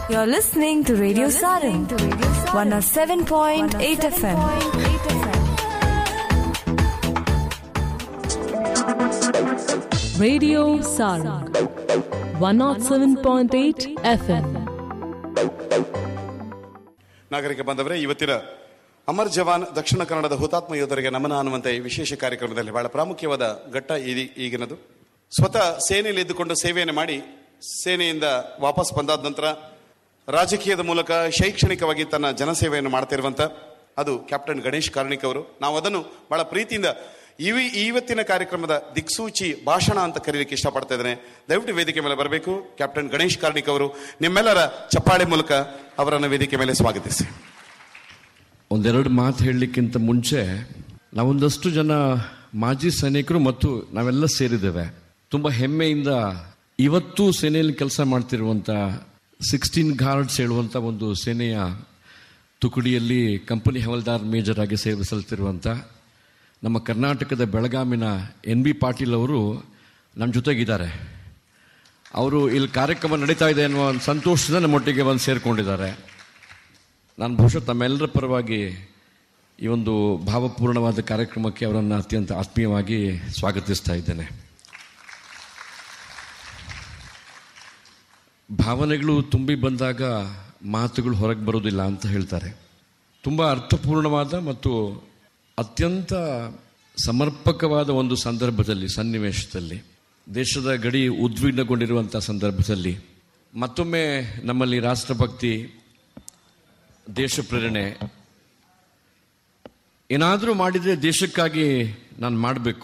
You're listening to Radio Sarin, 107.8 FM. Radio Sarang 107.8 FM. ನಾಗರಿಕ ಬಂದವರೇ ಇವತ್ತಿನ ಅಮರ್ ಜವಾನ್ ದಕ್ಷಿಣ ಕನ್ನಡದ ಹುತಾತ್ಮ ಯೋಧರಿಗೆ ನಮನ ಅನ್ನುವಂಥ ಈ ವಿಶೇಷ ಕಾರ್ಯಕ್ರಮದಲ್ಲಿ ಬಹಳ ಪ್ರಾಮುಖ್ಯವಾದ ಘಟ್ಟ ಇದು ಈಗಿನದು ಸ್ವತಃ ಸೇನೆಯಲ್ಲಿ ಇದ್ದುಕೊಂಡು ಸೇವೆಯನ್ನು ಮಾಡಿ ಸೇನೆಯಿಂದ ವಾಪಸ್ ಬಂದಾದ ನಂತರ ರಾಜಕೀಯದ ಮೂಲಕ ಶೈಕ್ಷಣಿಕವಾಗಿ ತನ್ನ ಜನಸೇವೆಯನ್ನು ಮಾಡ್ತಿರುವಂಥ ಅದು ಕ್ಯಾಪ್ಟನ್ ಗಣೇಶ್ ಕಾರ್ಣಿಕ್ ಅವರು ನಾವು ಅದನ್ನು ಬಹಳ ಪ್ರೀತಿಯಿಂದ ಇವಿ ಇವತ್ತಿನ ಕಾರ್ಯಕ್ರಮದ ದಿಕ್ಸೂಚಿ ಭಾಷಣ ಅಂತ ಕರೀಲಿಕ್ಕೆ ಇಷ್ಟಪಡ್ತಾ ಇದ್ದೇನೆ ದಯವಿಟ್ಟು ವೇದಿಕೆ ಮೇಲೆ ಬರಬೇಕು ಕ್ಯಾಪ್ಟನ್ ಗಣೇಶ್ ಕಾರ್ಣಿಕ್ ಅವರು ನಿಮ್ಮೆಲ್ಲರ ಚಪ್ಪಾಳೆ ಮೂಲಕ ಅವರನ್ನು ವೇದಿಕೆ ಮೇಲೆ ಸ್ವಾಗತಿಸಿ ಒಂದೆರಡು ಮಾತು ಹೇಳಲಿಕ್ಕಿಂತ ಮುಂಚೆ ನಾವೊಂದಷ್ಟು ಜನ ಮಾಜಿ ಸೈನಿಕರು ಮತ್ತು ನಾವೆಲ್ಲ ಸೇರಿದ್ದೇವೆ ತುಂಬ ಹೆಮ್ಮೆಯಿಂದ ಇವತ್ತು ಸೇನೆಯಲ್ಲಿ ಕೆಲಸ ಮಾಡ್ತಿರುವಂಥ ಸಿಕ್ಸ್ಟೀನ್ ಗಾರ್ಡ್ಸ್ ಹೇಳುವಂಥ ಒಂದು ಸೇನೆಯ ತುಕಡಿಯಲ್ಲಿ ಕಂಪನಿ ಹವಲ್ದಾರ್ ಮೇಜರ್ ಆಗಿ ಸೇವೆ ಸಲ್ಲಿಸಿರುವಂಥ ನಮ್ಮ ಕರ್ನಾಟಕದ ಬೆಳಗಾಮಿನ ಎನ್ ಬಿ ಪಾಟೀಲ್ ಅವರು ನಮ್ಮ ಜೊತೆಗಿದ್ದಾರೆ ಅವರು ಇಲ್ಲಿ ಕಾರ್ಯಕ್ರಮ ನಡೀತಾ ಇದೆ ಅನ್ನುವ ಒಂದು ಸಂತೋಷದಿಂದ ನಮ್ಮೊಟ್ಟಿಗೆ ಬಂದು ಸೇರಿಕೊಂಡಿದ್ದಾರೆ ನಾನು ಬಹುಶಃ ತಮ್ಮೆಲ್ಲರ ಪರವಾಗಿ ಈ ಒಂದು ಭಾವಪೂರ್ಣವಾದ ಕಾರ್ಯಕ್ರಮಕ್ಕೆ ಅವರನ್ನು ಅತ್ಯಂತ ಆತ್ಮೀಯವಾಗಿ ಸ್ವಾಗತಿಸ್ತಾ ಇದ್ದೇನೆ ಭಾವನೆಗಳು ತುಂಬಿ ಬಂದಾಗ ಮಾತುಗಳು ಹೊರಗೆ ಬರೋದಿಲ್ಲ ಅಂತ ಹೇಳ್ತಾರೆ ತುಂಬ ಅರ್ಥಪೂರ್ಣವಾದ ಮತ್ತು ಅತ್ಯಂತ ಸಮರ್ಪಕವಾದ ಒಂದು ಸಂದರ್ಭದಲ್ಲಿ ಸನ್ನಿವೇಶದಲ್ಲಿ ದೇಶದ ಗಡಿ ಉದ್ವಿಗ್ನಗೊಂಡಿರುವಂಥ ಸಂದರ್ಭದಲ್ಲಿ ಮತ್ತೊಮ್ಮೆ ನಮ್ಮಲ್ಲಿ ರಾಷ್ಟ್ರಭಕ್ತಿ ದೇಶ ಪ್ರೇರಣೆ ಏನಾದರೂ ಮಾಡಿದರೆ ದೇಶಕ್ಕಾಗಿ ನಾನು ಮಾಡಬೇಕು